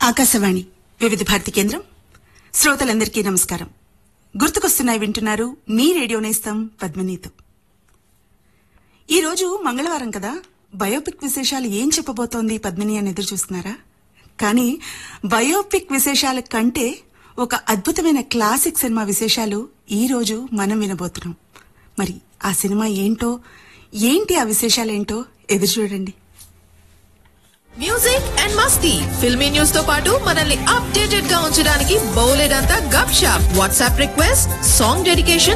ఆకాశవాణి వివిధ భారతి కేంద్రం శ్రోతలందరికీ నమస్కారం గుర్తుకొస్తున్నాయి వింటున్నారు మీ రేడియో నేస్తం పద్మనీతో ఈ రోజు మంగళవారం కదా బయోపిక్ విశేషాలు ఏం చెప్పబోతోంది పద్మిని అని ఎదురు చూస్తున్నారా కానీ బయోపిక్ విశేషాల కంటే ఒక అద్భుతమైన క్లాసిక్ సినిమా విశేషాలు ఈ రోజు మనం వినబోతున్నాం మరి ఆ సినిమా ఏంటో ఏంటి ఆ విశేషాలేంటో ఎదురు చూడండి మ్యూజిక్ అండ్ మస్తీ ఫిల్మీ న్యూస్ తో పాటు మనల్ని అప్డేటెడ్ గా ఉంచడానికి బౌలెడ్ అంతా గప్ షాప్ వాట్సాప్ రిక్వెస్ట్ సాంగ్ డెడికేషన్